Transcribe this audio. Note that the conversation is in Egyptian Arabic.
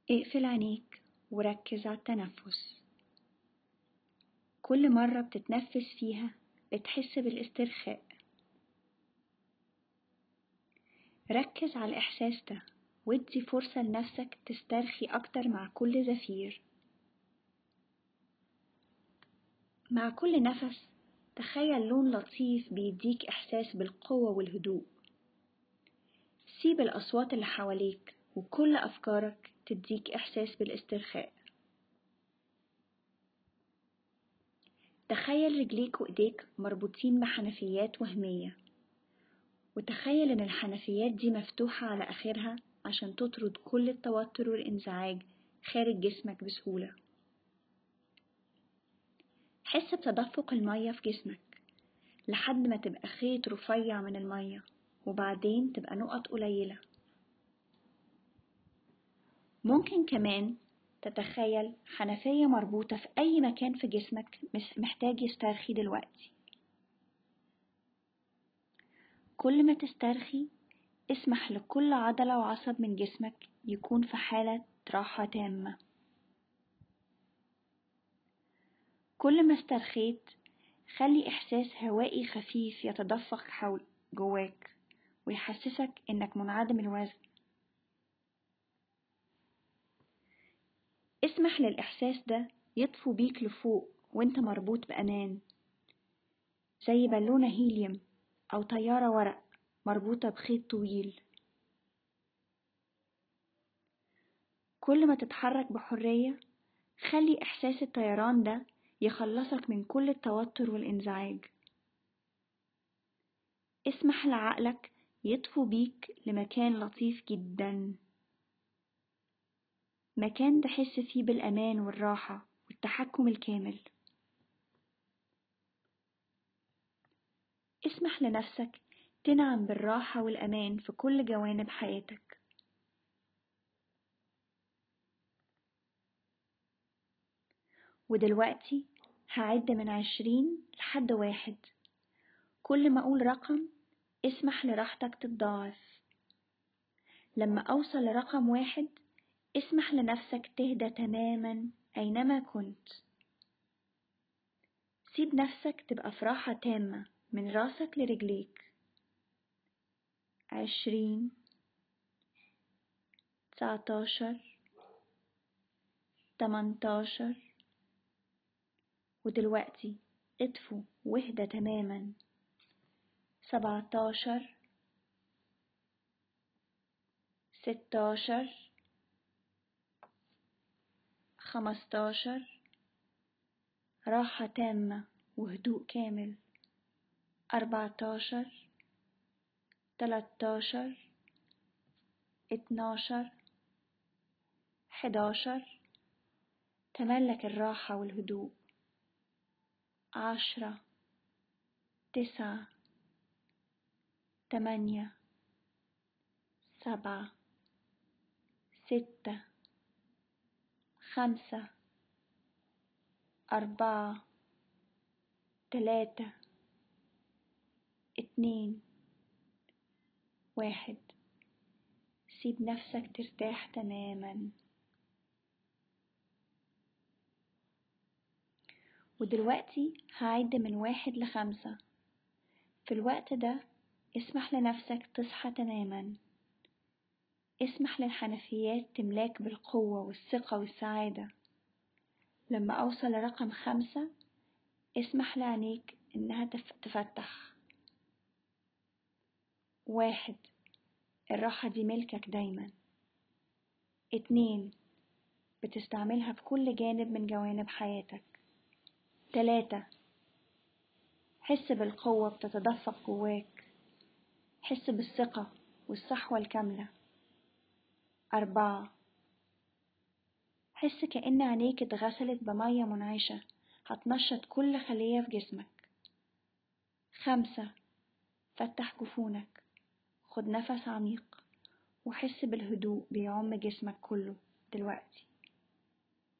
اقفل عينيك وركز على التنفس كل مرة بتتنفس فيها بتحس بالاسترخاء ركز على الإحساس ده وادي فرصة لنفسك تسترخي أكتر مع كل زفير مع كل نفس تخيل لون لطيف بيديك إحساس بالقوة والهدوء سيب الأصوات اللي حواليك وكل أفكارك تديك إحساس بالاسترخاء تخيل رجليك وإيديك مربوطين بحنفيات وهمية وتخيل إن الحنفيات دي مفتوحة على آخرها عشان تطرد كل التوتر والانزعاج خارج جسمك بسهولة حس بتدفق المية في جسمك لحد ما تبقى خيط رفيع من المية وبعدين تبقى نقط قليلة ممكن كمان تتخيل حنفية مربوطة في أي مكان في جسمك محتاج يسترخي دلوقتي كل ما تسترخي اسمح لكل عضلة وعصب من جسمك يكون في حالة راحة تامة كل ما استرخيت خلي إحساس هوائي خفيف يتدفق حول جواك ويحسسك إنك منعدم الوزن اسمح للإحساس ده يطفو بيك لفوق وانت مربوط بأمان زي بالونة هيليوم أو طيارة ورق مربوطة بخيط طويل كل ما تتحرك بحرية خلي إحساس الطيران ده يخلصك من كل التوتر والانزعاج اسمح لعقلك يطفو بيك لمكان لطيف جدا مكان تحس فيه بالأمان والراحة والتحكم الكامل اسمح لنفسك تنعم بالراحة والأمان في كل جوانب حياتك ودلوقتي هعد من عشرين لحد واحد كل ما أقول رقم اسمح لراحتك تتضاعف لما أوصل لرقم واحد اسمح لنفسك تهدى تماما أينما كنت سيب نفسك تبقى في راحة تامة من راسك لرجليك عشرين تسعتاشر تمنتاشر ودلوقتي اطفو واهدى تماما سبعتاشر ستاشر خمستاشر راحة تامة وهدوء كامل أربعتاشر تلاتاشر اتناشر حداشر تملك الراحة والهدوء عشرة تسعة تمانية سبعة ستة خمسة أربعة تلاتة اتنين واحد سيب نفسك ترتاح تماما ودلوقتي هعد من واحد لخمسة في الوقت ده اسمح لنفسك تصحى تماما اسمح للحنفيات تملاك بالقوة والثقة والسعادة لما أوصل لرقم خمسة اسمح لعينيك إنها تفتح واحد الراحة دي ملكك دايما اتنين بتستعملها في كل جانب من جوانب حياتك تلاتة حس بالقوة بتتدفق جواك حس بالثقة والصحوة الكاملة أربعة حس كأن عينيك اتغسلت بمية منعشة هتنشط كل خلية في جسمك خمسة فتح جفونك خد نفس عميق وحس بالهدوء بيعم جسمك كله دلوقتي